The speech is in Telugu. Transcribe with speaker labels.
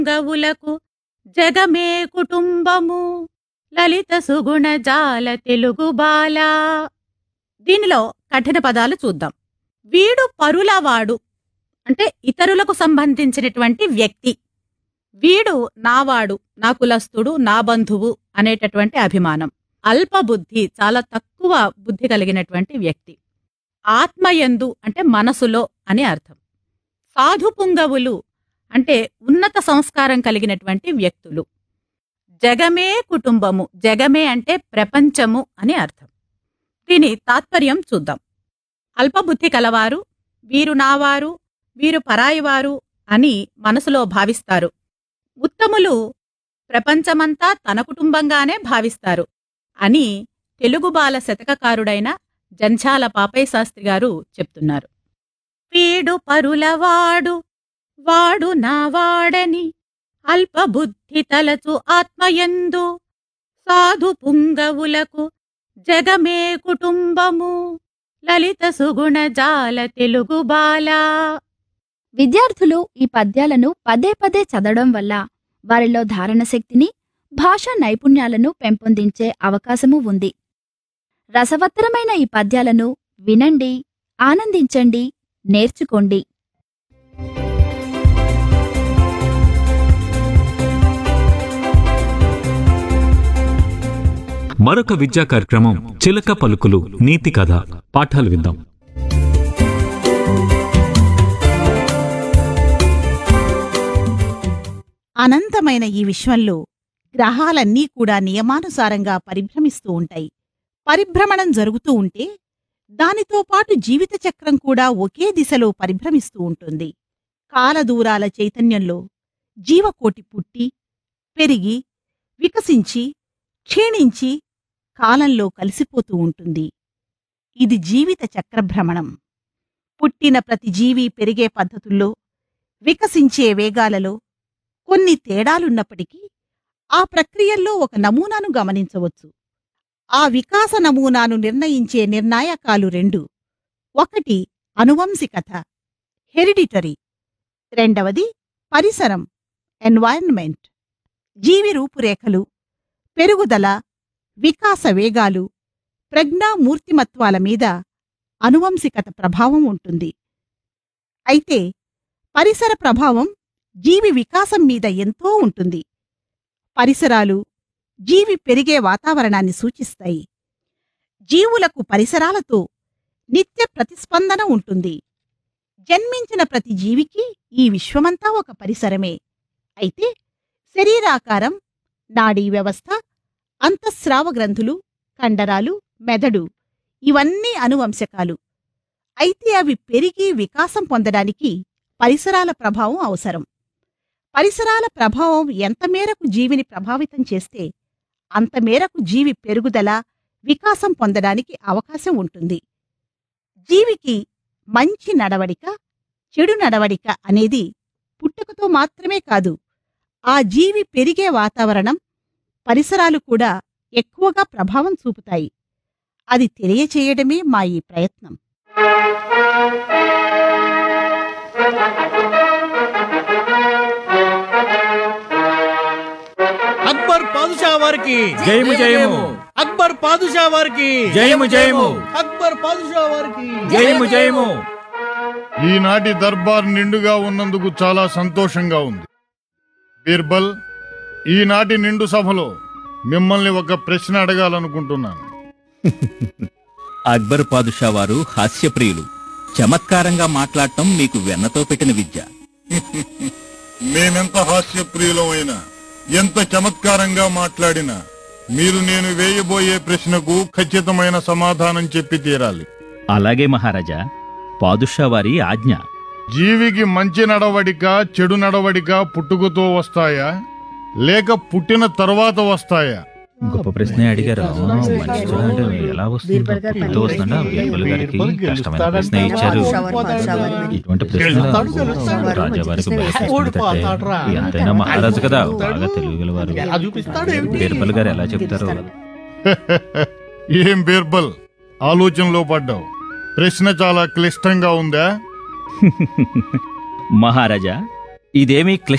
Speaker 1: గవులకు జగమే కుటుంబము లలిత సుగుణ జాల తెలుగు బాల దీనిలో కఠిన పదాలు చూద్దాం వీడు పరులవాడు అంటే ఇతరులకు సంబంధించినటువంటి వ్యక్తి వీడు నావాడు నా కులస్థుడు నా బంధువు అనేటటువంటి అభిమానం అల్పబుద్ధి చాలా తక్కువ బుద్ధి కలిగినటువంటి వ్యక్తి ఆత్మయందు అంటే మనసులో అని అర్థం సాధు పుంగవులు అంటే ఉన్నత సంస్కారం కలిగినటువంటి వ్యక్తులు జగమే కుటుంబము జగమే అంటే ప్రపంచము అని అర్థం దీని తాత్పర్యం చూద్దాం అల్పబుద్ధి కలవారు వీరు నావారు వీరు పరాయివారు అని మనసులో భావిస్తారు ఉత్తములు ప్రపంచమంతా తన కుటుంబంగానే భావిస్తారు అని తెలుగు బాల శతకకారుడైన జంఝాల పాపయ్య శాస్త్రి గారు చెప్తున్నారు వీడు పరులవాడు వాడు నావాడని అల్పబుద్ధి తలచు ఆత్మయందు సాధు పుంగవులకు జగమే కుటుంబము లలిత సుగుణ జాల తెలుగు బాలా
Speaker 2: విద్యార్థులు ఈ పద్యాలను పదే పదే చదవడం వల్ల వారిలో ధారణ శక్తిని భాషా నైపుణ్యాలను పెంపొందించే అవకాశము ఉంది రసవత్తరమైన ఈ పద్యాలను వినండి ఆనందించండి నేర్చుకోండి
Speaker 3: మరొక విద్యా కార్యక్రమం చిలక పలుకులు నీతి కథ పాఠాలు విందాం
Speaker 4: అనంతమైన ఈ విశ్వంలో గ్రహాలన్నీ కూడా నియమానుసారంగా పరిభ్రమిస్తూ ఉంటాయి పరిభ్రమణం జరుగుతూ ఉంటే దానితో పాటు జీవిత చక్రం కూడా ఒకే దిశలో పరిభ్రమిస్తూ ఉంటుంది కాలదూరాల చైతన్యంలో జీవకోటి పుట్టి పెరిగి వికసించి క్షీణించి కాలంలో కలిసిపోతూ ఉంటుంది ఇది జీవిత చక్రభ్రమణం పుట్టిన ప్రతి జీవి పెరిగే పద్ధతుల్లో వికసించే వేగాలలో కొన్ని తేడాలున్నప్పటికీ ఆ ప్రక్రియల్లో ఒక నమూనాను గమనించవచ్చు ఆ వికాస నమూనాను నిర్ణయించే నిర్ణాయకాలు రెండు ఒకటి అనువంశికత హెరిడిటరీ రెండవది పరిసరం ఎన్వైరన్మెంట్ జీవి రూపురేఖలు పెరుగుదల వికాస వేగాలు ప్రజ్ఞామూర్తిమత్వాల మీద అనువంశికత ప్రభావం ఉంటుంది అయితే పరిసర ప్రభావం జీవి వికాసం మీద ఎంతో ఉంటుంది పరిసరాలు జీవి పెరిగే వాతావరణాన్ని సూచిస్తాయి జీవులకు పరిసరాలతో నిత్య ప్రతిస్పందన ఉంటుంది జన్మించిన ప్రతి జీవికి ఈ విశ్వమంతా ఒక పరిసరమే అయితే శరీరాకారం నాడీ వ్యవస్థ అంతఃస్రావ గ్రంథులు కండరాలు మెదడు ఇవన్నీ అనువంశకాలు అయితే అవి పెరిగి వికాసం పొందడానికి పరిసరాల ప్రభావం అవసరం పరిసరాల ప్రభావం ఎంత మేరకు జీవిని ప్రభావితం చేస్తే అంత మేరకు జీవి పెరుగుదల వికాసం పొందడానికి అవకాశం ఉంటుంది జీవికి మంచి నడవడిక చెడు నడవడిక అనేది పుట్టుకతో మాత్రమే కాదు ఆ జీవి పెరిగే వాతావరణం పరిసరాలు కూడా ఎక్కువగా ప్రభావం చూపుతాయి అది తెలియచేయడమే మా ఈ ప్రయత్నం
Speaker 5: అక్బర్ పాదుషా వారికి
Speaker 6: జయము జయము
Speaker 5: అక్బర్ పాదుషా వారికి
Speaker 6: జయము జయము
Speaker 5: అక్బర్ పాదుషా వారికి
Speaker 6: జయము జయము
Speaker 7: ఈనాటి దర్బార్ నిండుగా ఉన్నందుకు చాలా సంతోషంగా ఉంది బీర్బల్ ఈనాటి నిండు సభలో మిమ్మల్ని ఒక ప్రశ్న అడగాలనుకుంటున్నాను
Speaker 6: అక్బర్ పాదుషా వారు హాస్యప్రియులు చమత్కారంగా మాట్లాడటం మీకు వెన్నతో పెట్టిన విద్య
Speaker 7: మేమెంత హాస్యప్రియులమైనా ఎంత చమత్కారంగా మాట్లాడినా మీరు నేను వేయబోయే ప్రశ్నకు ఖచ్చితమైన సమాధానం చెప్పి తీరాలి
Speaker 6: అలాగే మహారాజా పాదుషా వారి ఆజ్ఞ
Speaker 7: జీవికి మంచి నడవడిక చెడు నడవడిక పుట్టుకతో వస్తాయా లేక పుట్టిన తర్వాత వస్తాయా
Speaker 6: గొప్ప ప్రశ్నే అడిగారు మనిషి చూడండి ఎలా వస్తుందో ఎంతో వస్తుందా బీర్బల్ గారికి కష్టమైన ప్రశ్న ఇచ్చారు ఇటువంటి ప్రశ్న రాజావారికి భయపెడుతుందంటే ఎంతైనా మహారాజు కదా బాగా తెలియగలవారు
Speaker 5: ఎలా చూపిస్తాడు ఏమిటి?
Speaker 6: బీర్బల్ గారు ఎలా చెప్తారు
Speaker 7: ఏం బీర్బల్ ఆలోచనలో పడ్డావు ప్రశ్న చాలా క్లిష్టంగా ఉందా
Speaker 6: మహారాజా ఇదేమీ క్లిష్ట